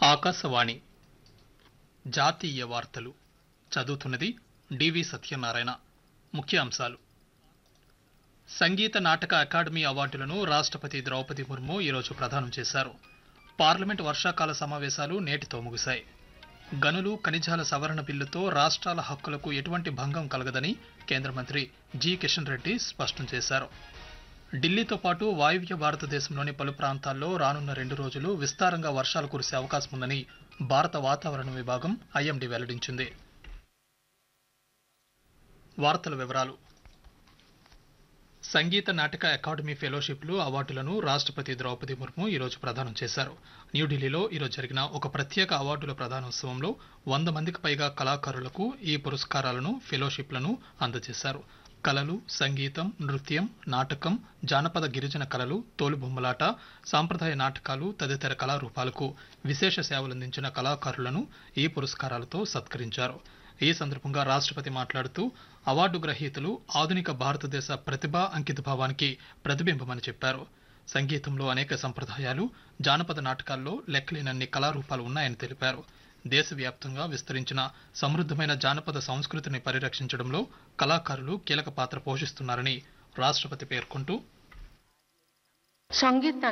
ఆకాశవాణి జాతీయ వార్తలు చదువుతున్నది డివి సత్యనారాయణ ముఖ్యాంశాలు సంగీత నాటక అకాడమీ అవార్డులను రాష్ట్రపతి ద్రౌపది ముర్ము ఈరోజు ప్రదానం చేశారు పార్లమెంట్ వర్షాకాల సమావేశాలు నేటితో ముగిశాయి గనులు ఖనిజాల సవరణ బిల్లుతో రాష్ట్రాల హక్కులకు ఎటువంటి భంగం కలగదని కేంద్ర మంత్రి జి కిషన్ రెడ్డి స్పష్టం చేశారు ఢిల్లీతో పాటు వాయువ్య భారతదేశంలోని పలు ప్రాంతాల్లో రానున్న రెండు రోజులు విస్తారంగా వర్షాలు కురిసే అవకాశం ఉందని భారత వాతావరణ విభాగం ఐఎండీ వెల్లడించింది వార్తల వివరాలు సంగీత నాటక అకాడమీ ఫెలోషిప్లు అవార్డులను రాష్ట్రపతి ద్రౌపది ముర్ము ఈరోజు ప్రదానం చేశారు న్యూఢిల్లీలో ఈరోజు జరిగిన ఒక ప్రత్యేక అవార్డుల ప్రదానోత్సవంలో వంద మందికి పైగా కళాకారులకు ఈ పురస్కారాలను ఫెలోషిప్లను అందజేశారు కళలు సంగీతం నృత్యం నాటకం జానపద గిరిజన కళలు తోలుబొమ్మలాట సాంప్రదాయ నాటకాలు తదితర కళారూపాలకు విశేష సేవలందించిన కళాకారులను ఈ పురస్కారాలతో సత్కరించారు ఈ సందర్భంగా రాష్ట్రపతి మాట్లాడుతూ అవార్డు గ్రహీతలు ఆధునిక భారతదేశ ప్రతిభ అంకితభావానికి ప్రతిబింబమని చెప్పారు సంగీతంలో అనేక సంప్రదాయాలు జానపద నాటకాల్లో లెక్కలేనన్ని కళారూపాలు ఉన్నాయని తెలిపారు దేశవ్యాప్తంగా విస్తరించిన సమృద్ధమైన జానపద సంస్కృతిని పరిరక్షించడంలో కళాకారులు కీలక పాత్ర పోషిస్తున్నారని రాష్ట్రపతి పేర్కొంటూ संगीत